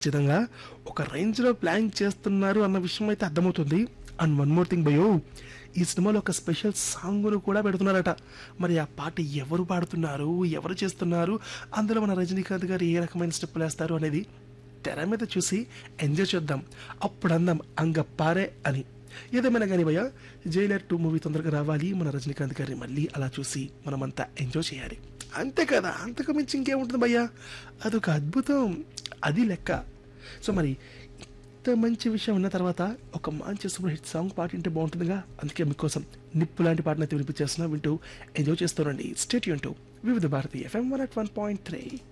ఖచ్చితంగా ఒక రేంజ్లో ప్లాన్ చేస్తున్నారు అన్న విషయం అయితే అర్థమవుతుంది అండ్ వన్ మోర్ థింగ్ భయో ఈ సినిమాలో ఒక స్పెషల్ సాంగ్ను కూడా పెడుతున్నారట మరి ఆ పాట ఎవరు పాడుతున్నారు ఎవరు చేస్తున్నారు అందులో మన రజనీకాంత్ గారు ఏ రకమైన స్టెప్పులు వేస్తారు అనేది తెర మీద చూసి ఎంజాయ్ చేద్దాం అప్పుడు అందాం అంగ పారే అని ఏదేమైనా కానీ భయ్య జైలర్ టూ మూవీ తొందరగా రావాలి మన రజనీకాంత్ గారిని మళ్ళీ అలా చూసి మనమంతా ఎంజాయ్ చేయాలి అంతే కదా అంతకు మించి ఇంకేముంటుంది భయ్య అదొక అద్భుతం అది లెక్క సో మరి ఇంత మంచి విషయం ఉన్న తర్వాత ఒక మంచి సూపర్ హిట్ సాంగ్ పాట వింటే బాగుంటుందిగా అందుకే మీకోసం నిప్పు లాంటి పాటను అయితే వినిపించేస్తున్నా వింటూ ఎంజాయ్ చేస్తారండి స్టేట్ యూన్ to Vividh Bharati FM one at one point three